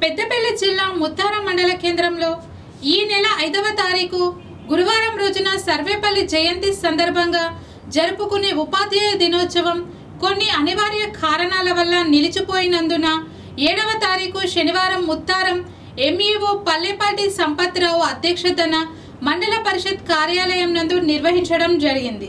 పెద్దపల్లి జిల్లా ముత్తారం మండల కేంద్రంలో ఈ నెల ఐదవ తారీఖు గురువారం రోజున సర్వేపల్లి జయంతి సందర్భంగా జరుపుకునే ఉపాధ్యాయ దినోత్సవం కొన్ని అనివార్య కారణాల వల్ల నిలిచిపోయినందున ఏడవ తారీఖు శనివారం ముత్తారం ఎంఈఓ పల్లెపాటి సంపత్రావు అధ్యక్షతన మండల పరిషత్ కార్యాలయం నందు నిర్వహించడం జరిగింది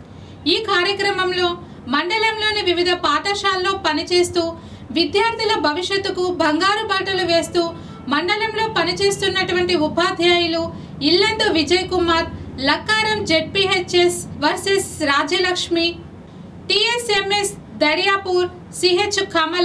ఈ కార్యక్రమంలో మండలంలోని వివిధ పాఠశాలలో పనిచేస్తూ విద్యార్థుల భవిష్యత్తుకు బంగారు బాటలు వేస్తూ మండలంలో పనిచేస్తున్నటువంటి ఉపాధ్యాయులు Illandu Vijay Kumar Lakkaram ZPHS versus Rajyalakshmi TSMS Daryapur CH Kamala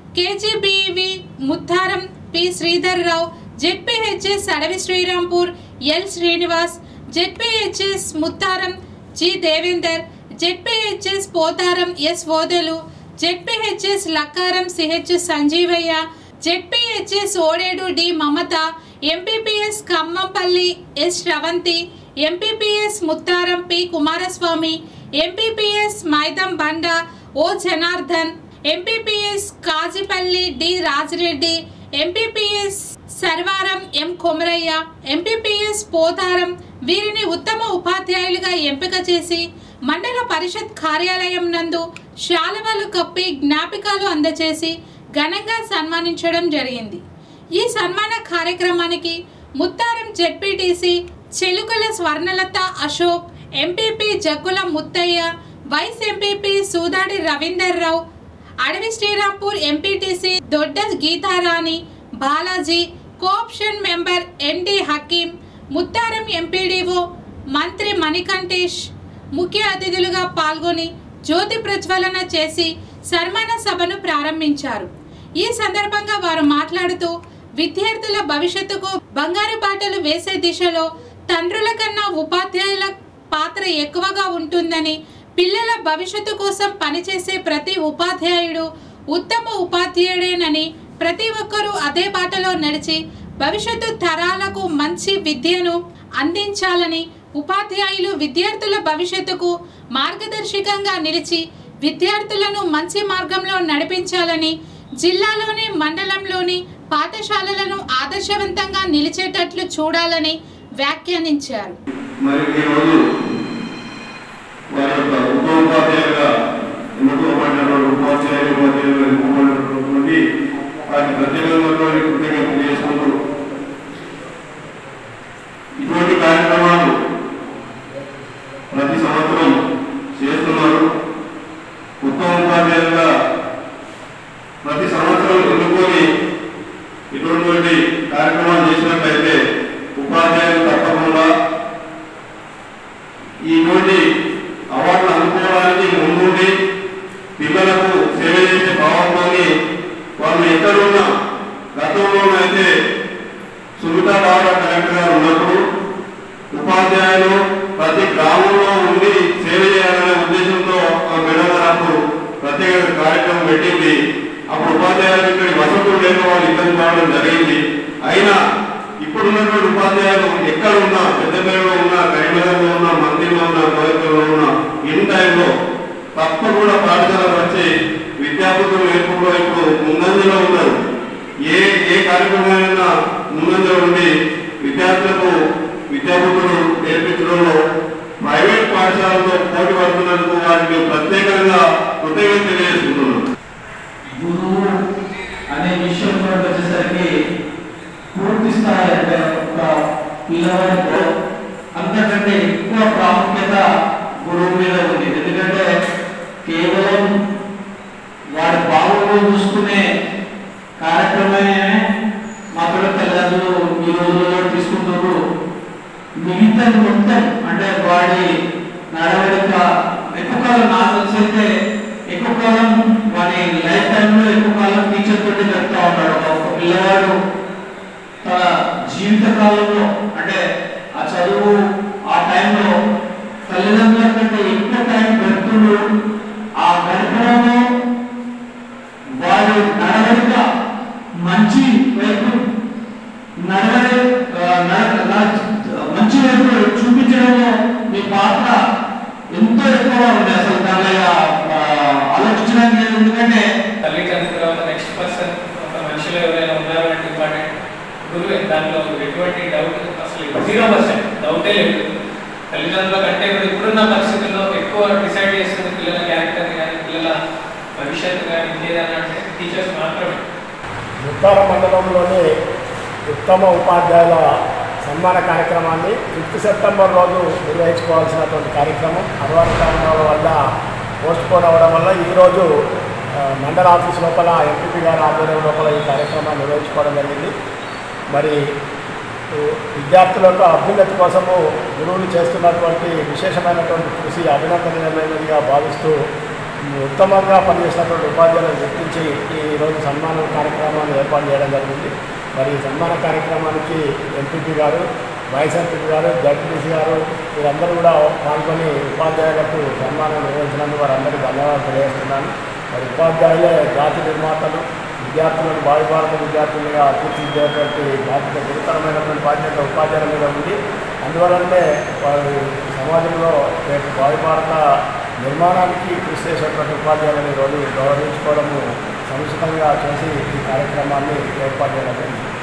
KGBV Muttaram P Sridhar Rao ZPHS Adavi Srirampur L Srinivas ZPHS Muttaram G Devender ZPHS Potharam S Odelu ZPHS Lakkaram CH Sanjeevaiah ZPHS Odedu D Mamatha MPPS Khammampalli S Sravanthi MPPS Muttaram P Kumaraswamy MPPS Maidam Banda O Janardhan MPPS Kazipalli D Rajireddy MPPS Sarvaram M Komaraiah MPPS Potharam వీరిని ఉత్తమ ఉపాధ్యాయులుగా ఎంపిక చేసి మండల పరిషత్ కార్యాలయం నందు శాలువాలు కప్పి జ్ఞాపికాలు అందజేసి ఘనంగా సన్మానించడం జరిగింది ఈ సన్మాన కార్యక్రమానికి Muttaram ZPTC Chelukala Swarnalatha Ashok MPP Jaggula Muttaiah vice MPP Sudadi Ravinder Rao Adavi Srirampur MPTC Dodda Geetharani Balaji cooption member ND Hakeem Muttaram MPDO Mantri Manikantesh ముఖ్య అతిథులుగా పాల్గొని జ్యోతి ప్రజ్వలన చేసి సన్మాన సభను ప్రారంభించారు ఈ సందర్భంగా వారు మాట్లాడుతూ విద్యార్థుల భవిష్యత్తుకు బంగారు బాటలు వేసే దిశలో తండ్రుల కన్నా ఉపాధ్యాయుల పాత్ర ఎక్కువగా ఉంటుందని పిల్లల భవిష్యత్తు కోసం పనిచేసే ప్రతి ఉపాధ్యాయుడు ఉత్తమ ఉపాధ్యాయుడేనని ప్రతి ఒక్కరూ అదే బాటలో నడిచి భవిష్యత్తు తరాలకు మంచి విద్యను అందించాలని ఉపాధ్యాయులు విద్యార్థుల భవిష్యత్తుకు మార్గదర్శకంగా నిలిచి విద్యార్థులను మంచి మార్గంలో నడిపించాలని జిల్లాలోని మండలంలోని పాఠశాలలను ఆదర్శవంతంగా నిలిచేటట్లు చూడాలని వ్యాఖ్యానించారు మరి ఈరోజు వారి యొక్క ఉపోపాధ్యాయులుగా ఎన్నుకోబడినటువంటి ఉపాధ్యాయులు ఉపాధ్యాయులు ఎన్నుకోబడినటువంటి వారికి ప్రత్యేకమైనటువంటి కృతజ్ఞత తెలియజేసుకుంటూ ఇటువంటి కార్యక్రమాలు ప్రతి సంవత్సరం చేస్తున్నారు ఉత్తమ ఉపాధ్యాయులుగా ప్రతి సంవత్సరం ఎన్నుకొని ఇటువంటి కార్యక్రమాలు చేసినట్లయితే ఉపాధ్యాయులు తప్పకుండా ఇటువంటి అవార్డులు అందుకోవడానికి ముందుండి పిల్లలకు సేవ చేసే భావంతో వాళ్ళు ఎక్కడున్నా గతంలోనైతే సుమితా బాబా కలెక్టర్ గారు ఉన్నప్పుడు ఉపాధ్యాయులు ప్రతి గ్రామంలో ఉండి సేవ చేయాలనే ఉద్దేశంతో ఆ మేడం గారు అప్పుడు ప్రత్యేక కార్యక్రమం పెట్టింది అప్పుడు ఉపాధ్యాయులు ఇక్కడ వసతులు లేక వాళ్ళు ఇబ్బంది పడడం జరిగింది అయినా ఇప్పుడున్నటువంటి ఉపాధ్యాయులు ఎక్కడ ఉన్నా పెద్దపల్లిలో ఉన్నా కరీంనగర్లో ఉన్నా మందిలో ఉన్నా కోరికలో ఉన్నా ఇన్ టైంలో తప్పకుండా పాఠశాలకు వచ్చి విద్యార్థులు నేర్పులో ఇప్పుడు ముందంజలో ఉన్నారు ఏ ఏ కార్యక్రమమైనా ముందంజలో ఉండి విద్యార్థులకు విద్యాబుద్ధులు నేర్పించడంలో ప్రైవేట్ పాఠశాలతో పోటీ పడుతున్నందుకు వారికి ప్రత్యేకంగా కృతజ్ఞత తెలియజేసుకుంటున్నాను గురువు అనే విషయంలో వచ్చేసరికి పూర్తి స్థాయి అంటే ఒక పిల్లవాడితో అంతకంటే ఎక్కువ ప్రాముఖ్యత గురువు మీద ఉంది ఎందుకంటే కేవలం వాడి బాగులు చూసుకునే కార్యక్రమమే మా పిల్లల తల్లిదండ్రులు ఈ రోజులలో తీసుకుంటున్నారు మిగతా మొత్తం అంటే వాడి నడవడిక ఎక్కువ కాలం నాకు తెలిసి అయితే ఎక్కువ కాలం వాడి లైఫ్ టైంలో ఎక్కువ కాలం టీచర్ తోటి గడుపుతూ ఉంటాడు ఒక పిల్లవాడు తన జీవిత కాలంలో అంటే ఆ చదువు ఆ టైంలో తల్లిదండ్రుల కంటే ఎక్కువ టైం గడుపుతూ ఆ గడపడంలో వాడి నడవడిక మంచి వైపు నడవడే ఆ, నడ- నడ- మంచి వైపు చూపించడంలో మీ పాత్ర ఎంతో ఎక్కువగా ఉంది అసలు దాని ఆలోచించడానికి లేదు ఎందుకంటే తల్లిదండ్రుల తర్వాత నెక్స్ట్ పర్సన్ ఒక మనుషులు ఎవరైనా ఉన్నారంటే గురువే దాంట్లో ఎటువంటి డౌట్ అసలు జీరో పర్సెంట్ డౌటే లేదు తల్లిదండ్రుల కంటే కూడా ఇప్పుడున్న పరిస్థితుల్లో ఎక్కువ డిసైడ్ చేస్తుంది పిల్లల క్యారెక్టర్ కానీ పిల్లల భవిష్యత్తు కానీ ఇంకేదన్నా అంటే టీచర్స్ మాత్రమే ఉత్తార మండలంలోని ఉత్తమ ఉపాధ్యాయుల సన్మాన కార్యక్రమాన్ని ఫిఫ్త్ సెప్టెంబర్ రోజు నిర్వహించుకోవాల్సినటువంటి కార్యక్రమం అనివార్య కారణాల వల్ల పోస్ట్ పోన్ అవ్వడం వల్ల ఈరోజు ఆ, మండల ఆఫీస్ లోపల ఎంపీపీ గారి ఆధ్వర్యం లోపల ఈ కార్యక్రమాన్ని నిర్వహించుకోవడం జరిగింది మరి ఉ, విద్యార్థుల యొక్క అభ్యున్నతి కోసము గురువులు చేస్తున్నటువంటి విశేషమైనటువంటి కృషి అభినందనీయమైనదిగా భావిస్తూ ఉత్తమంగా పనిచేసినటువంటి ఉపాధ్యాయులను గుర్తించి ఈ రోజు సన్మాన కార్యక్రమాన్ని ఏర్పాటు చేయడం జరిగింది మరి ఈ సన్మాన కార్యక్రమానికి ఎంపీపీ గారు వైస్ ఎంపీపీ గారు జడ్పీసీ గారు వీరందరూ కూడా పాల్గొని ఉపాధ్యాయులకు సన్మానం నిర్వహించినందుకు వారందరికీ ధన్యవాదాలు తెలియజేస్తున్నాను మరి ఉపాధ్యాయులే జాతి నిర్మాతలు విద్యార్థులను భావి భారత విద్యార్థులుగా తీర్చిదిద్దేటువంటి బాధ్యత గురుతరమైనటువంటి బాధ్యత ఉపాధ్యాయుల మీద ఉంది అందువలనే వారు సమాజంలో రేపు భావి భారత నిర్మాణానికి కృషి చేసేటువంటి ఉపాధ్యాయులను ఈరోజు గౌరవించుకోవడము సముచితంగా చేసి ఈ కార్యక్రమాన్ని ఏర్పాటు చేయడం జరిగింది